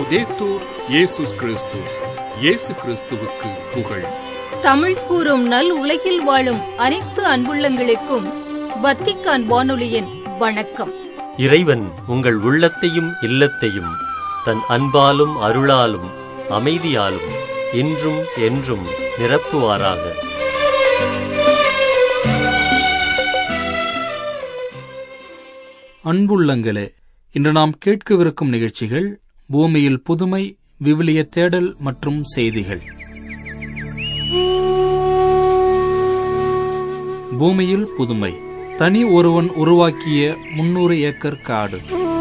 லவ்தேத்தூர் இயேசுஸ் கிறிஸ்துஸ் இயேசு கிறிஸ்துவுக்கு புகழ் தமிழ் கூறும் நல் உலகில் வாழும் அனைத்து அன்புள்ளங்களுக்கும் வத்திக்கான் வானொலியின் வணக்கம் இறைவன் உங்கள் உள்ளத்தையும் இல்லத்தையும் தன் அன்பாலும் அருளாலும் அமைதியாலும் இன்றும் என்றும் நிரப்புவாராக அன்புள்ளங்களே இன்று நாம் கேட்கவிருக்கும் நிகழ்ச்சிகள் பூமியில் புதுமை விவிலிய தேடல் மற்றும் செய்திகள் பூமியில் புதுமை தனி ஒருவன் உருவாக்கிய முன்னூறு ஏக்கர் காடு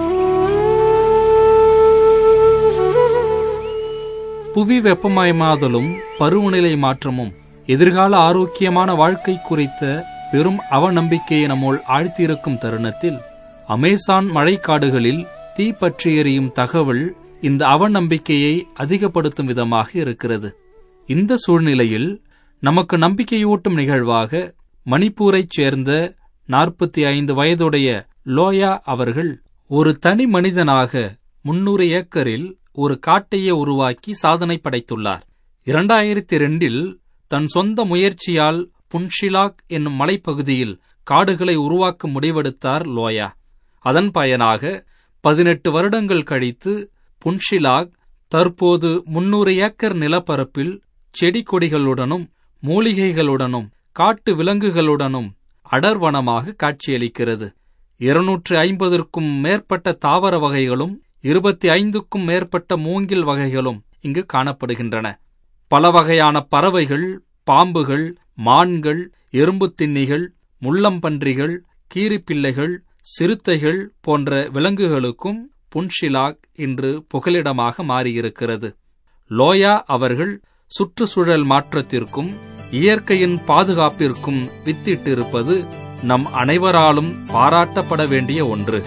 புவி வெப்பமயமாதலும் பருவநிலை மாற்றமும் எதிர்கால ஆரோக்கியமான வாழ்க்கை குறித்த பெரும் அவநம்பிக்கையை நம்முள் ஆழ்த்தியிருக்கும் தருணத்தில் அமேசான் மழைக்காடுகளில் தீ பற்றி எரியும் தகவல் இந்த அவநம்பிக்கையை அதிகப்படுத்தும் விதமாக இருக்கிறது இந்த சூழ்நிலையில் நமக்கு நம்பிக்கையூட்டும் நிகழ்வாக மணிப்பூரைச் சேர்ந்த நாற்பத்தி ஐந்து வயதுடைய லோயா அவர்கள் ஒரு தனி மனிதனாக முன்னூறு ஏக்கரில் ஒரு காட்டையே உருவாக்கி சாதனை படைத்துள்ளார் இரண்டாயிரத்தி ரெண்டில் தன் சொந்த முயற்சியால் புன்ஷிலாக் என்னும் மலைப்பகுதியில் காடுகளை உருவாக்க முடிவெடுத்தார் லோயா அதன் பயனாக பதினெட்டு வருடங்கள் கழித்து புன்ஷிலாக் தற்போது முன்னூறு ஏக்கர் நிலப்பரப்பில் செடி கொடிகளுடனும் மூலிகைகளுடனும் காட்டு விலங்குகளுடனும் அடர்வனமாக காட்சியளிக்கிறது இருநூற்று ஐம்பதற்கும் மேற்பட்ட தாவர வகைகளும் இருபத்தி ஐந்துக்கும் மேற்பட்ட மூங்கில் வகைகளும் இங்கு காணப்படுகின்றன பல வகையான பறவைகள் பாம்புகள் மான்கள் எறும்புத் தின்னிகள் முள்ளம்பன்றிகள் கீரிப்பிள்ளைகள் சிறுத்தைகள் போன்ற விலங்குகளுக்கும் புன்ஷிலாக் இன்று புகலிடமாக மாறியிருக்கிறது லோயா அவர்கள் சுற்றுச்சூழல் மாற்றத்திற்கும் இயற்கையின் பாதுகாப்பிற்கும் வித்திட்டிருப்பது நம் அனைவராலும் பாராட்டப்பட வேண்டிய ஒன்று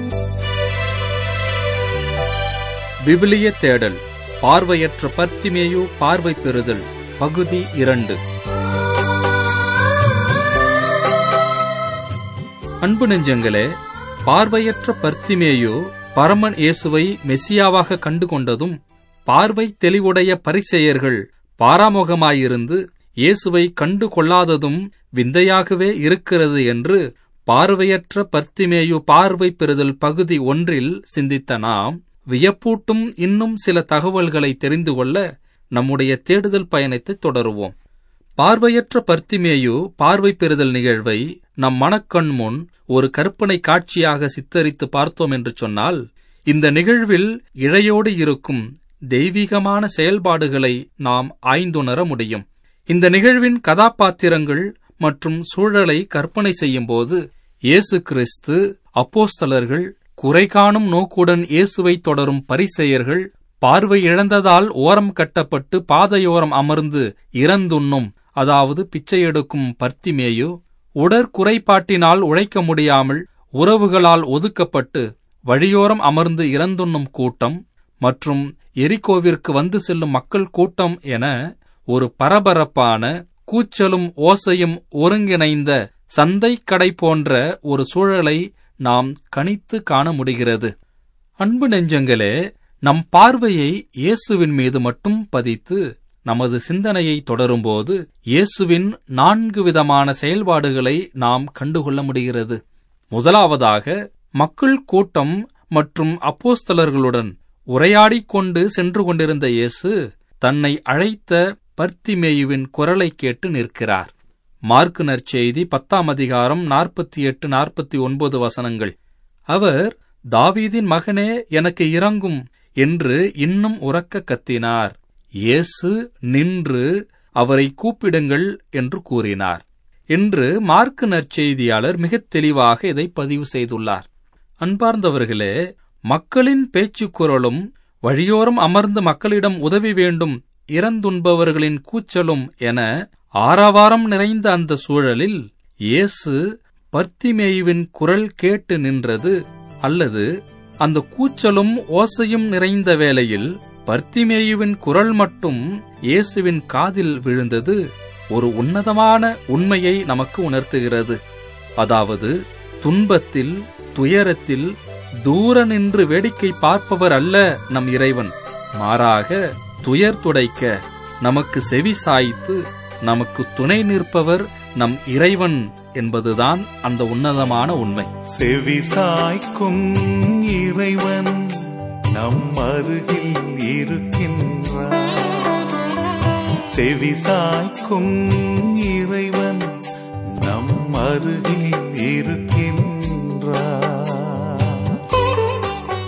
விவிலிய தேடல் பார்வையற்ற பர்த்திமேயு பார்வை பெறுதல் பகுதி இரண்டு அன்பு நெஞ்சங்களே பார்வையற்ற பர்த்திமேயு பரமன் இயேசுவை மெசியாவாக கண்டு கொண்டதும் பார்வை தெளிவுடைய பரிசெயர்கள் பாராமுகமாயிருந்து இயேசுவை கண்டு கொள்ளாததும் விந்தையாகவே இருக்கிறது என்று பார்வையற்ற பர்த்திமேயு பார்வை பெறுதல் பகுதி ஒன்றில் சிந்தித்த நாம் வியப்பூட்டும் இன்னும் சில தகவல்களை தெரிந்து கொள்ள நம்முடைய தேடுதல் பயணத்தை தொடருவோம் பார்வையற்ற பர்த்திமேயு பார்வை பெறுதல் நிகழ்வை நம் மனக்கண் முன் ஒரு கற்பனை காட்சியாக சித்தரித்து பார்த்தோம் என்று சொன்னால் இந்த நிகழ்வில் இழையோடு இருக்கும் தெய்வீகமான செயல்பாடுகளை நாம் ஆய்ந்துணர முடியும் இந்த நிகழ்வின் கதாபாத்திரங்கள் மற்றும் சூழலை கற்பனை செய்யும்போது இயேசு கிறிஸ்து அப்போஸ்தலர்கள் குறை காணும் நோக்குடன் இயேசுவை தொடரும் பரிசெயர்கள் பார்வை இழந்ததால் ஓரம் கட்டப்பட்டு பாதையோரம் அமர்ந்து இறந்துண்ணும் அதாவது பிச்சை எடுக்கும் பர்த்திமேயு உடற்குறைபாட்டினால் உழைக்க முடியாமல் உறவுகளால் ஒதுக்கப்பட்டு வழியோரம் அமர்ந்து இறந்துண்ணும் கூட்டம் மற்றும் எரிகோவிற்கு வந்து செல்லும் மக்கள் கூட்டம் என ஒரு பரபரப்பான கூச்சலும் ஓசையும் ஒருங்கிணைந்த சந்தை கடை போன்ற ஒரு சூழலை நாம் கணித்து காண முடிகிறது அன்பு நெஞ்சங்களே நம் பார்வையை இயேசுவின் மீது மட்டும் பதித்து நமது சிந்தனையை தொடரும்போது இயேசுவின் நான்கு விதமான செயல்பாடுகளை நாம் கண்டுகொள்ள முடிகிறது முதலாவதாக மக்கள் கூட்டம் மற்றும் அப்போஸ்தலர்களுடன் உரையாடிக் கொண்டு சென்று கொண்டிருந்த இயேசு தன்னை அழைத்த பர்த்திமேயுவின் குரலை கேட்டு நிற்கிறார் மார்க்கு நற்செய்தி பத்தாம் அதிகாரம் நாற்பத்தி எட்டு நாற்பத்தி ஒன்பது வசனங்கள் அவர் தாவீதின் மகனே எனக்கு இறங்கும் என்று இன்னும் உறக்க கத்தினார் இயேசு நின்று அவரை கூப்பிடுங்கள் என்று கூறினார் என்று மார்க்கு நற்செய்தியாளர் மிகத் தெளிவாக இதை பதிவு செய்துள்ளார் அன்பார்ந்தவர்களே மக்களின் பேச்சுக் குரலும் வழியோரம் அமர்ந்து மக்களிடம் உதவி வேண்டும் இறந்துண்பவர்களின் கூச்சலும் என ஆரவாரம் நிறைந்த அந்த சூழலில் இயேசு பர்த்திமேயுவின் குரல் கேட்டு நின்றது அல்லது அந்த கூச்சலும் ஓசையும் நிறைந்த வேளையில் பர்த்திமேயுவின் குரல் மட்டும் இயேசுவின் காதில் விழுந்தது ஒரு உன்னதமான உண்மையை நமக்கு உணர்த்துகிறது அதாவது துன்பத்தில் துயரத்தில் தூர நின்று வேடிக்கை பார்ப்பவர் அல்ல நம் இறைவன் மாறாக துயர் துடைக்க நமக்கு செவி சாய்த்து நமக்கு துணை நிற்பவர் நம் இறைவன் என்பதுதான் அந்த உன்னதமான உண்மை செவி சாய்க்கும் இறைவன் நம் அருகில் இருக்கின்றார் செவி சாய்க்கும் இறைவன் நம் அருகில் இருக்கின்றார்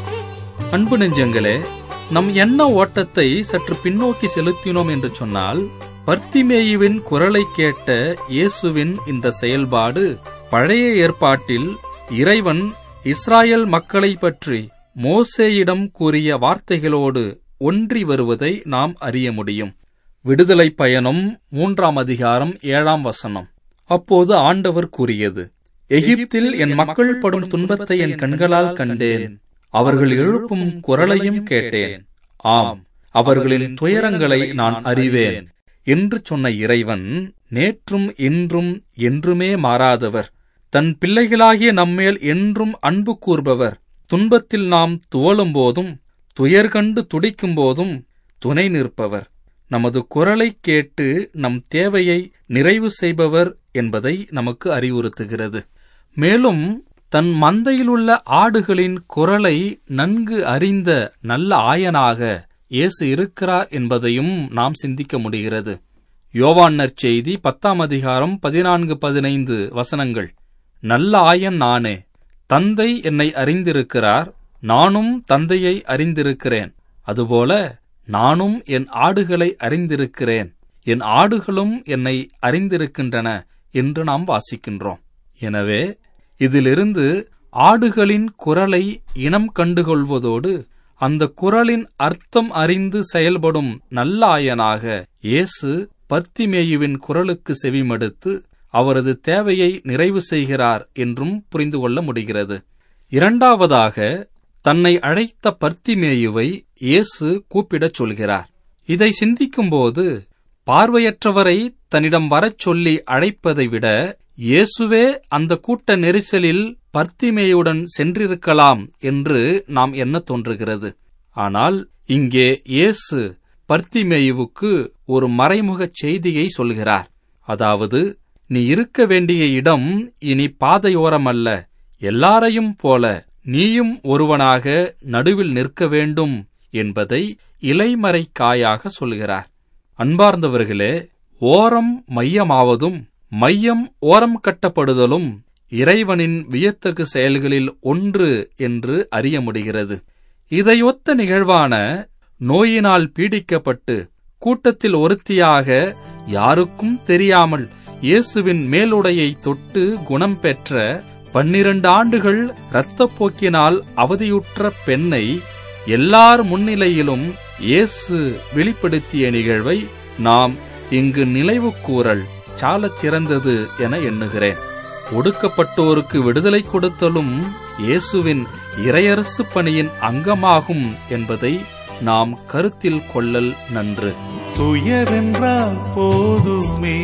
அன்பு நெஞ்சங்களே நம் எண்ண ஓட்டத்தை சற்று பின்னோக்கி செலுத்தினோம் என்று சொன்னால் பர்த்திமேயுவின் குரலை கேட்ட இயேசுவின் இந்த செயல்பாடு பழைய ஏற்பாட்டில் இறைவன் இஸ்ராயல் மக்களை பற்றி மோசேயிடம் கூறிய வார்த்தைகளோடு ஒன்றி வருவதை நாம் அறிய முடியும் விடுதலை பயணம் மூன்றாம் அதிகாரம் ஏழாம் வசனம் அப்போது ஆண்டவர் கூறியது எகிப்தில் என் மக்கள் படும் துன்பத்தை என் கண்களால் கண்டேன் அவர்கள் எழுப்பும் குரலையும் கேட்டேன் ஆம் அவர்களின் துயரங்களை நான் அறிவேன் என்று சொன்ன இறைவன் நேற்றும் இன்றும் என்றுமே மாறாதவர் தன் பிள்ளைகளாகிய நம்மேல் என்றும் அன்பு கூர்பவர் துன்பத்தில் நாம் துவளும் போதும் துயர்கண்டு துடிக்கும் போதும் துணை நிற்பவர் நமது குரலை கேட்டு நம் தேவையை நிறைவு செய்பவர் என்பதை நமக்கு அறிவுறுத்துகிறது மேலும் தன் மந்தையிலுள்ள ஆடுகளின் குரலை நன்கு அறிந்த நல்ல ஆயனாக இயேசு இருக்கிறார் என்பதையும் நாம் சிந்திக்க முடிகிறது யோவான் நற்செய்தி பத்தாம் அதிகாரம் பதினான்கு பதினைந்து வசனங்கள் நல்ல ஆயன் நானே தந்தை என்னை அறிந்திருக்கிறார் நானும் தந்தையை அறிந்திருக்கிறேன் அதுபோல நானும் என் ஆடுகளை அறிந்திருக்கிறேன் என் ஆடுகளும் என்னை அறிந்திருக்கின்றன என்று நாம் வாசிக்கின்றோம் எனவே இதிலிருந்து ஆடுகளின் குரலை இனம் கண்டுகொள்வதோடு அந்த குரலின் அர்த்தம் அறிந்து செயல்படும் நல்லாயனாக இயேசு பர்த்திமேயுவின் குரலுக்கு செவிமடுத்து அவரது தேவையை நிறைவு செய்கிறார் என்றும் புரிந்து கொள்ள முடிகிறது இரண்டாவதாக தன்னை அழைத்த பர்த்திமேயுவை இயேசு கூப்பிடச் சொல்கிறார் இதை சிந்திக்கும்போது பார்வையற்றவரை தன்னிடம் வரச் சொல்லி அழைப்பதை விட இயேசுவே அந்த கூட்ட நெரிசலில் பர்த்திமேயுடன் சென்றிருக்கலாம் என்று நாம் எண்ண தோன்றுகிறது ஆனால் இங்கே இயேசு பர்த்திமேயுவுக்கு ஒரு மறைமுகச் செய்தியை சொல்கிறார் அதாவது நீ இருக்க வேண்டிய இடம் இனி பாதையோரமல்ல எல்லாரையும் போல நீயும் ஒருவனாக நடுவில் நிற்க வேண்டும் என்பதை இலைமறை காயாக சொல்கிறார் அன்பார்ந்தவர்களே ஓரம் மையமாவதும் மையம் ஓரம் கட்டப்படுதலும் இறைவனின் வியத்தகு செயல்களில் ஒன்று என்று அறிய முடிகிறது இதையொத்த நிகழ்வான நோயினால் பீடிக்கப்பட்டு கூட்டத்தில் ஒருத்தியாக யாருக்கும் தெரியாமல் இயேசுவின் மேலுடையை தொட்டு குணம் பெற்ற பன்னிரண்டு ஆண்டுகள் இரத்தப்போக்கினால் அவதியுற்ற பெண்ணை எல்லார் முன்னிலையிலும் இயேசு வெளிப்படுத்திய நிகழ்வை நாம் இங்கு நினைவு கூறல் சாலச் சிறந்தது என எண்ணுகிறேன் ஒடுக்கப்பட்டோருக்கு விடுதலை கொடுத்தலும் இயேசுவின் இறையரசு பணியின் அங்கமாகும் என்பதை நாம் கருத்தில் கொள்ளல் நன்று துயரென்றால் போதுமே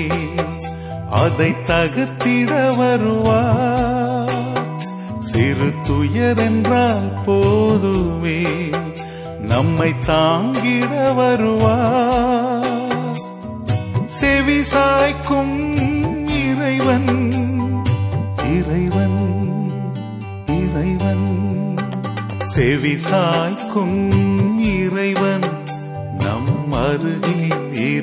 அதை தகர்த்திட வருவார் சிறு துயரென்றால் போதுமே நம்மை தாங்கிட வருவார் செவி சாய்க்கும் இறைவன் இறைவன் இறைவன் செவி சாய்க்கும் இறைவன் நம் அருகில்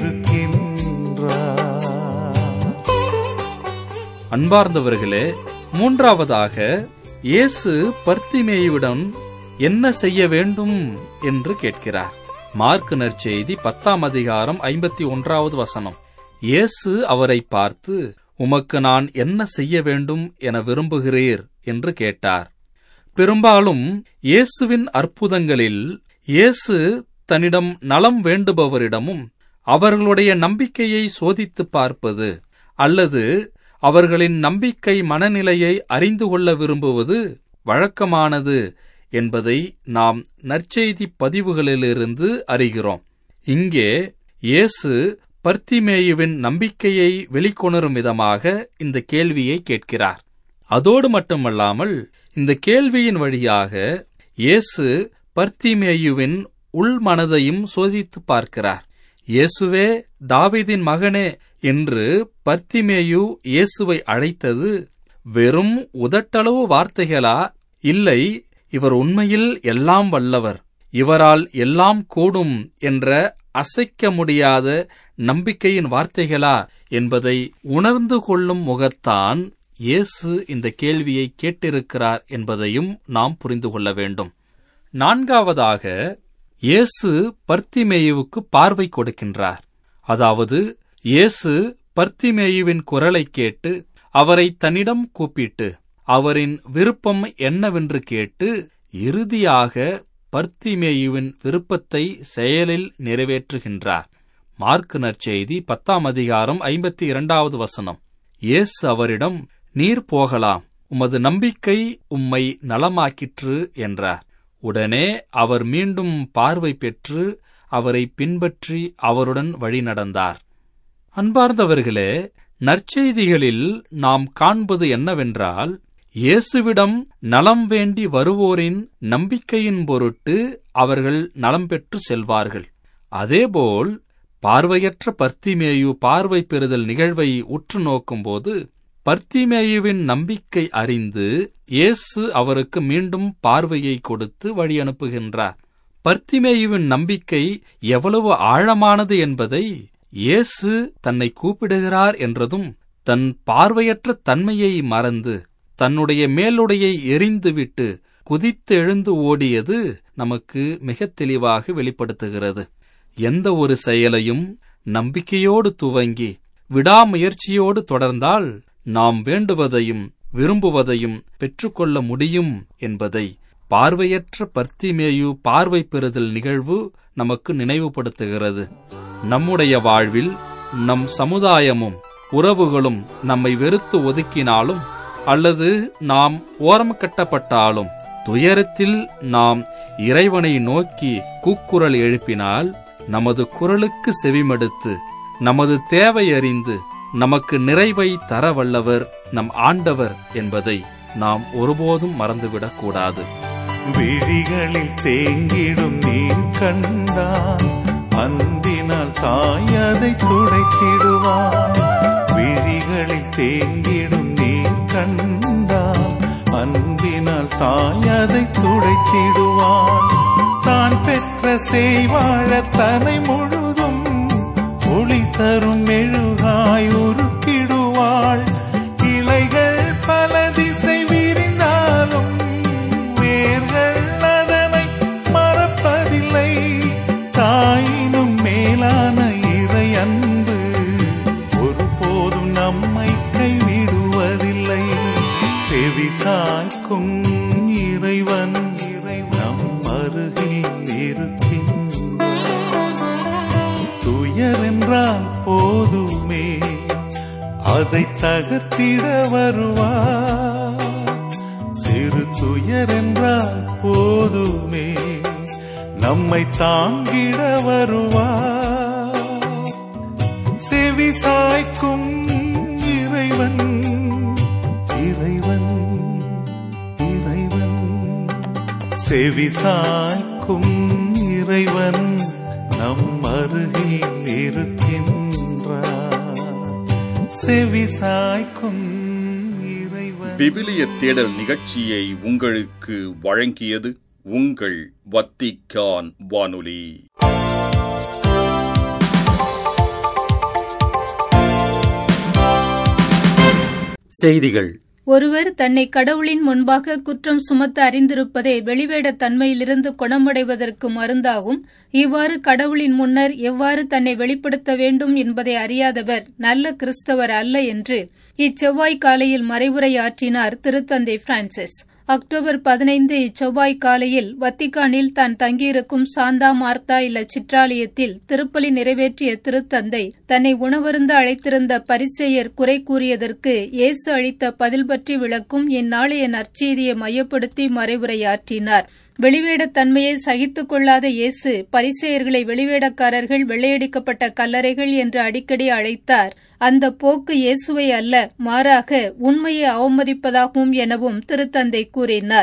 இருக்கின்றார் அன்பார்ந்தவர்களே மூன்றாவதாக இயேசு பர்த்திமேயுடன் என்ன செய்ய வேண்டும் என்று கேட்கிறார் மார்க் நற்செய்தி பத்தாம் அதிகாரம் ஐம்பத்தி ஒன்றாவது வசனம் இயேசு அவரை பார்த்து உமக்கு நான் என்ன செய்ய வேண்டும் என விரும்புகிறீர் என்று கேட்டார் பெரும்பாலும் இயேசுவின் அற்புதங்களில் இயேசு தன்னிடம் நலம் வேண்டுபவரிடமும் அவர்களுடைய நம்பிக்கையை சோதித்துப் பார்ப்பது அல்லது அவர்களின் நம்பிக்கை மனநிலையை அறிந்து கொள்ள விரும்புவது வழக்கமானது என்பதை நாம் நற்செய்தி பதிவுகளிலிருந்து அறிகிறோம் இங்கே இயேசு பர்த்திமேயுவின் நம்பிக்கையை வெளிக்கொணரும் விதமாக இந்த கேள்வியை கேட்கிறார் அதோடு மட்டுமல்லாமல் இந்த கேள்வியின் வழியாக இயேசு பர்த்திமேயுவின் உள்மனதையும் சோதித்து பார்க்கிறார் இயேசுவே தாவீதின் மகனே என்று பர்த்திமேயு இயேசுவை அழைத்தது வெறும் உதட்டளவு வார்த்தைகளா இல்லை இவர் உண்மையில் எல்லாம் வல்லவர் இவரால் எல்லாம் கூடும் என்ற அசைக்க முடியாத நம்பிக்கையின் வார்த்தைகளா என்பதை உணர்ந்து கொள்ளும் முகத்தான் இயேசு இந்த கேள்வியை கேட்டிருக்கிறார் என்பதையும் நாம் புரிந்து கொள்ள வேண்டும் நான்காவதாக இயேசு பர்த்திமேயுவுக்கு பார்வை கொடுக்கின்றார் அதாவது இயேசு பர்த்திமேயுவின் குரலைக் கேட்டு அவரை தன்னிடம் கூப்பிட்டு அவரின் விருப்பம் என்னவென்று கேட்டு இறுதியாக பர்த்திமேயுவின் விருப்பத்தை செயலில் நிறைவேற்றுகின்றார் மார்க்கு நற்செய்தி பத்தாம் அதிகாரம் ஐம்பத்தி இரண்டாவது வசனம் இயேசு அவரிடம் நீர் போகலாம் உமது நம்பிக்கை உம்மை நலமாக்கிற்று என்றார் உடனே அவர் மீண்டும் பார்வை பெற்று அவரை பின்பற்றி அவருடன் வழி நடந்தார் அன்பார்ந்தவர்களே நற்செய்திகளில் நாம் காண்பது என்னவென்றால் இயேசுவிடம் நலம் வேண்டி வருவோரின் நம்பிக்கையின் பொருட்டு அவர்கள் நலம் பெற்று செல்வார்கள் அதேபோல் பார்வையற்ற பர்த்திமேயு பார்வை பெறுதல் நிகழ்வை உற்று நோக்கும்போது பர்த்திமேயுவின் நம்பிக்கை அறிந்து இயேசு அவருக்கு மீண்டும் பார்வையை கொடுத்து வழி அனுப்புகின்றார் பர்த்திமேயுவின் நம்பிக்கை எவ்வளவு ஆழமானது என்பதை இயேசு தன்னை கூப்பிடுகிறார் என்றதும் தன் பார்வையற்ற தன்மையை மறந்து தன்னுடைய மேலுடையை எரிந்துவிட்டு குதித்து எழுந்து ஓடியது நமக்கு மிக தெளிவாக வெளிப்படுத்துகிறது எந்த ஒரு செயலையும் நம்பிக்கையோடு துவங்கி விடாமுயற்சியோடு தொடர்ந்தால் நாம் வேண்டுவதையும் விரும்புவதையும் பெற்றுக்கொள்ள முடியும் என்பதை பார்வையற்ற பர்த்திமேயு பார்வை பெறுதல் நிகழ்வு நமக்கு நினைவுபடுத்துகிறது நம்முடைய வாழ்வில் நம் சமுதாயமும் உறவுகளும் நம்மை வெறுத்து ஒதுக்கினாலும் அல்லது நாம் ஓரம் கட்டப்பட்டாலும் துயரத்தில் நாம் இறைவனை நோக்கி கூக்குரல் எழுப்பினால் நமது குரலுக்கு செவிமடுத்து நமது தேவை அறிந்து நமக்கு நிறைவை தர வல்லவர் நம் ஆண்டவர் என்பதை நாம் ஒருபோதும் மறந்துவிடக்கூடாது விழிகளில் தேங்கிடும் நீர் கண்டான் அன்பினால் தாயதை துடைத்திடுவான் விழிகளில் தேங்கிடும் நீர் கண்டான் அன்பினால் தாயதை துடைத்திடுவான் தான் பெற்ற செய்வாழ தனை முழுதும் ஒளி தரும் மெழுகாய் உருக்கிடுவாள் இலைகள் பல திசை விரிந்தாலும் வேர்கள் அதனை மறப்பதில்லை தாயினும் மேலான இறை அன்பு ஒருபோதும் நம்மை கைவிடுவதில்லை செவி சாய்க்கும் இறைவன் இறைவன் நம் அருகில் இருக்கின்றான் துயர் என்றால் போதுமே அதை தகர்த்திட வருவார் சிறு துயர் என்றால் போதுமே நம்மை தாங்கிட வருவார் செவி சாய்க்கும் இறைவன் இறைவன் இறைவன் செவி சாய்க்கும் இறைவன் நம் அருகில் இருக்கின்றார் செவி சாய்க்கும் இறைவன் விவிலிய தேடல் நிகழ்ச்சியை உங்களுக்கு வழங்கியது உங்கள் வத்திக்கான் வானொலி செய்திகள் ஒருவர் தன்னை கடவுளின் முன்பாக குற்றம் சுமத்த அறிந்திருப்பதே வெளிவேடத் தன்மையிலிருந்து குணமடைவதற்கு மருந்தாகும் இவ்வாறு கடவுளின் முன்னர் எவ்வாறு தன்னை வெளிப்படுத்த வேண்டும் என்பதை அறியாதவர் நல்ல கிறிஸ்தவர் அல்ல என்று இச்செவ்வாய் காலையில் மறைவுரையாற்றினார் திருத்தந்தை பிரான்சிஸ் அக்டோபர் பதினைந்து இச்செவ்வாய் காலையில் வத்திக்கானில் தான் தங்கியிருக்கும் சாந்தா மார்த்தா இல்ல சிற்றாலயத்தில் திருப்பலி நிறைவேற்றிய திருத்தந்தை தன்னை உணவருந்த அழைத்திருந்த பரிசெயர் குறை கூறியதற்கு இயேசு அளித்த பதில் பற்றி விளக்கும் இந்நாளைய நற்செய்தியை மையப்படுத்தி மறைவுரையாற்றினார் வெளிவேடத் தன்மையை சகித்துக் கொள்ளாத இயேசு பரிசெயர்களை வெளிவேடக்காரர்கள் வெள்ளையடிக்கப்பட்ட கல்லறைகள் என்று அடிக்கடி அழைத்தார் அந்த போக்கு இயேசுவை அல்ல மாறாக உண்மையை அவமதிப்பதாகும் எனவும் திருத்தந்தை கூறினார்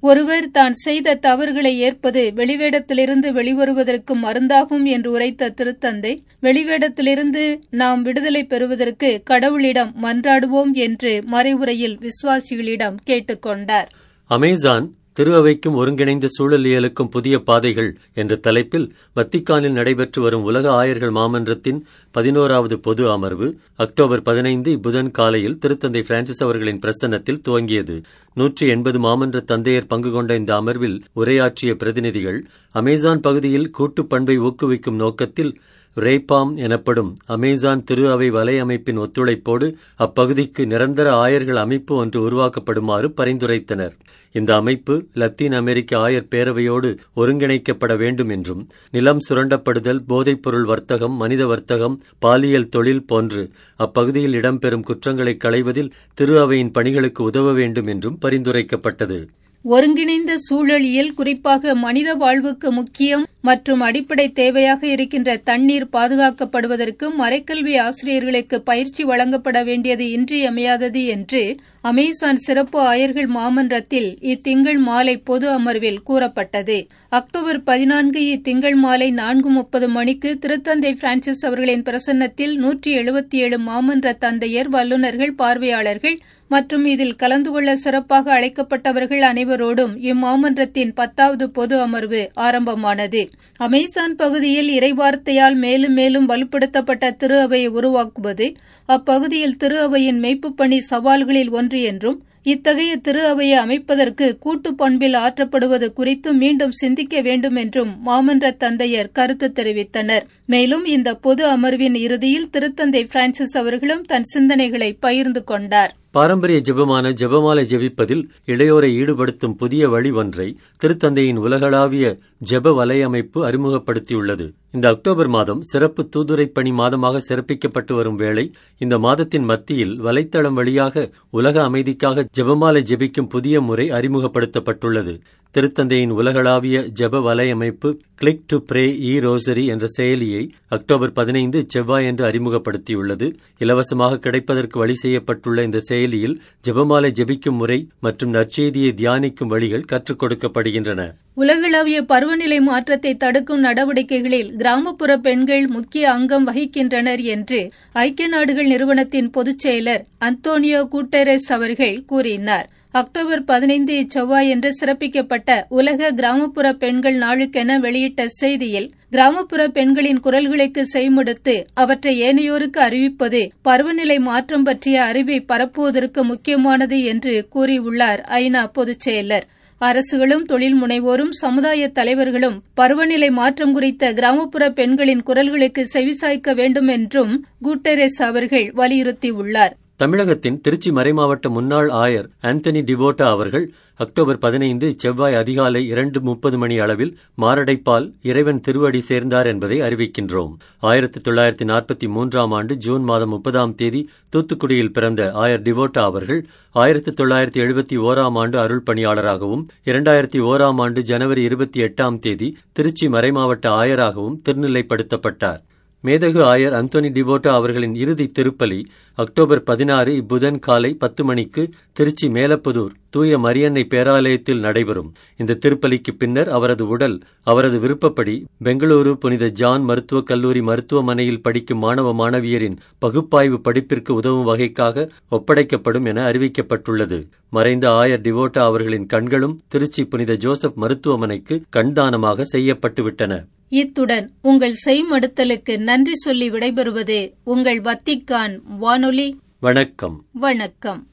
ஒருவர் தான் செய்த தவறுகளை ஏற்பது வெளிவேடத்திலிருந்து வெளிவருவதற்கு மருந்தாகும் என்று உரைத்த திருத்தந்தை வெளிவேடத்திலிருந்து நாம் விடுதலை பெறுவதற்கு கடவுளிடம் மன்றாடுவோம் என்று மறைவுரையில் விசுவாசிகளிடம் கேட்டுக்கொண்டார் அமேசான் திரு அவைக்கும் ஒருங்கிணைந்த சூழலியலுக்கும் புதிய பாதைகள் என்ற தலைப்பில் வத்திக்கானில் நடைபெற்று வரும் உலக ஆயர்கள் மாமன்றத்தின் பதினோராவது பொது அமர்வு அக்டோபர் பதினைந்து இப்புதன் காலையில் திருத்தந்தை பிரான்சிஸ் அவர்களின் பிரசன்னத்தில் துவங்கியது நூற்றி எண்பது மாமன்ற தந்தையர் பங்கு கொண்ட இந்த அமர்வில் உரையாற்றிய பிரதிநிதிகள் அமேசான் பகுதியில் கூட்டுப் பண்பை ஊக்குவிக்கும் நோக்கத்தில் ரேபாம் எனப்படும் அமேசான் திரு அவை வலையமைப்பின் ஒத்துழைப்போடு அப்பகுதிக்கு நிரந்தர ஆயர்கள் அமைப்பு ஒன்று உருவாக்கப்படுமாறு பரிந்துரைத்தனர் இந்த அமைப்பு லத்தீன் அமெரிக்க ஆயர் பேரவையோடு ஒருங்கிணைக்கப்பட வேண்டும் என்றும் நிலம் சுரண்டப்படுதல் போதைப்பொருள் வர்த்தகம் மனித வர்த்தகம் பாலியல் தொழில் போன்று அப்பகுதியில் இடம்பெறும் குற்றங்களை களைவதில் திரு அவையின் பணிகளுக்கு உதவ வேண்டும் என்றும் பரிந்துரைக்கப்பட்டது ஒருங்கிணைந்த சூழலியல் குறிப்பாக மனித வாழ்வுக்கு முக்கியம் மற்றும் அடிப்படை தேவையாக இருக்கின்ற தண்ணீர் பாதுகாக்கப்படுவதற்கு மறைக்கல்வி ஆசிரியர்களுக்கு பயிற்சி வழங்கப்பட வேண்டியது இன்றியமையாதது என்று அமேசான் சிறப்பு ஆயர்கள் மாமன்றத்தில் இத்திங்கள் மாலை பொது அமர்வில் கூறப்பட்டது அக்டோபர் பதினான்கு இத்திங்கள் மாலை நான்கு முப்பது மணிக்கு திருத்தந்தை பிரான்சிஸ் அவர்களின் பிரசன்னத்தில் நூற்றி எழுபத்தி ஏழு மாமன்ற தந்தையர் வல்லுநர்கள் பார்வையாளர்கள் மற்றும் இதில் கலந்து கொள்ள சிறப்பாக அழைக்கப்பட்டவர்கள் அனைவரோடும் இம்மாமன்றத்தின் பத்தாவது பொது அமர்வு ஆரம்பமானது அமேசான் பகுதியில் இறைவார்த்தையால் மேலும் மேலும் வலுப்படுத்தப்பட்ட திரு அவையை உருவாக்குவது அப்பகுதியில் திரு அவையின் மெய்ப்புப் பணி சவால்களில் ஒன்று என்றும் இத்தகைய திரு அவையை அமைப்பதற்கு கூட்டு பண்பில் ஆற்றப்படுவது குறித்து மீண்டும் சிந்திக்க வேண்டும் என்றும் மாமன்ற தந்தையர் கருத்து தெரிவித்தனர் மேலும் இந்த பொது அமர்வின் இறுதியில் திருத்தந்தை பிரான்சிஸ் அவர்களும் தன் சிந்தனைகளை பகிர்ந்து கொண்டார் பாரம்பரிய ஜெபமான ஜெபமாலை ஜெபிப்பதில் இளையோரை ஈடுபடுத்தும் புதிய வழி ஒன்றை திருத்தந்தையின் உலகளாவிய ஜெப வலையமைப்பு அறிமுகப்படுத்தியுள்ளது இந்த அக்டோபர் மாதம் சிறப்பு தூதுரை பணி மாதமாக சிறப்பிக்கப்பட்டு வரும் வேளை இந்த மாதத்தின் மத்தியில் வலைத்தளம் வழியாக உலக அமைதிக்காக ஜெபமாலை ஜெபிக்கும் புதிய முறை அறிமுகப்படுத்தப்பட்டுள்ளது திருத்தந்தையின் உலகளாவிய ஜெப வலையமைப்பு click to pray e rosary என்ற செயலியை அக்டோபர் பதினைந்து செவ்வாய் என்று அறிமுகப்படுத்தியுள்ளது இலவசமாக கிடைப்பதற்கு வழி செய்யப்பட்டுள்ள இந்த செயலியில் ஜெபமாலை ஜெபிக்கும் முறை மற்றும் நற்செய்தியை தியானிக்கும் வழிகள் கற்றுக் கொடுக்கப்படுகின்றன உலகளவிய பருவநிலை மாற்றத்தை தடுக்கும் நடவடிக்கைகளில் கிராமப்புற பெண்கள் முக்கிய அங்கம் வகிக்கின்றனர் என்று ஐக்கிய நாடுகள் நிறுவனத்தின் பொதுச் செயலர் அந்தோனியோ கூட்டரஸ் அவர்கள் கூறினார் அக்டோபர் பதினைந்து இச்செவ்வாய் என்று சிறப்பிக்கப்பட்ட உலக கிராமப்புற பெண்கள் நாளுக்கென வெளியிட்ட செய்தியில் கிராமப்புற பெண்களின் குரல்களுக்கு செய்முடுத்து அவற்றை ஏனையோருக்கு அறிவிப்பது பருவநிலை மாற்றம் பற்றிய அறிவை பரப்புவதற்கு முக்கியமானது என்று கூறியுள்ளார் ஐநா பொதுச் செயலர் அரசுகளும் தொழில் முனைவோரும் சமுதாய தலைவர்களும் பருவநிலை மாற்றம் குறித்த கிராமப்புற பெண்களின் குரல்களுக்கு செவிசாய்க்க வேண்டும் என்றும் குட்டெரஸ் அவர்கள் வலியுறுத்தியுள்ளார் தமிழகத்தின் திருச்சி மறைமாவட்ட முன்னாள் ஆயர் ஆந்தனி டிவோட்டா அவர்கள் அக்டோபர் பதினைந்து செவ்வாய் அதிகாலை இரண்டு முப்பது மணி அளவில் மாரடைப்பால் இறைவன் திருவடி சேர்ந்தார் என்பதை அறிவிக்கின்றோம் ஆயிரத்தி தொள்ளாயிரத்தி நாற்பத்தி மூன்றாம் ஆண்டு ஜூன் மாதம் முப்பதாம் தேதி தூத்துக்குடியில் பிறந்த ஆயர் டிவோட்டா அவர்கள் ஆயிரத்தி தொள்ளாயிரத்தி எழுபத்தி ஓராம் ஆண்டு அருள் பணியாளராகவும் இரண்டாயிரத்தி ஓராம் ஆண்டு ஜனவரி இருபத்தி எட்டாம் தேதி திருச்சி மறைமாவட்ட ஆயராகவும் திருநிலைப்படுத்தப்பட்டார் மேதகு ஆயர் அந்தோனி டிவோட்டா அவர்களின் இறுதி திருப்பலி அக்டோபர் பதினாறு இப்புதன் காலை பத்து மணிக்கு திருச்சி மேலப்புதூர் தூய மரியன்னை பேராலயத்தில் நடைபெறும் இந்த திருப்பலிக்கு பின்னர் அவரது உடல் அவரது விருப்பப்படி பெங்களூரு புனித ஜான் மருத்துவக் கல்லூரி மருத்துவமனையில் படிக்கும் மாணவ மாணவியரின் பகுப்பாய்வு படிப்பிற்கு உதவும் வகைக்காக ஒப்படைக்கப்படும் என அறிவிக்கப்பட்டுள்ளது மறைந்த ஆயர் டிவோட்டா அவர்களின் கண்களும் திருச்சி புனித ஜோசப் மருத்துவமனைக்கு கண்தானமாக செய்யப்பட்டுவிட்டன இத்துடன் உங்கள் செய்மடுத்தலுக்கு நன்றி சொல்லி விடைபெறுவது உங்கள் வத்திக்கான் வானொலி வணக்கம் வணக்கம்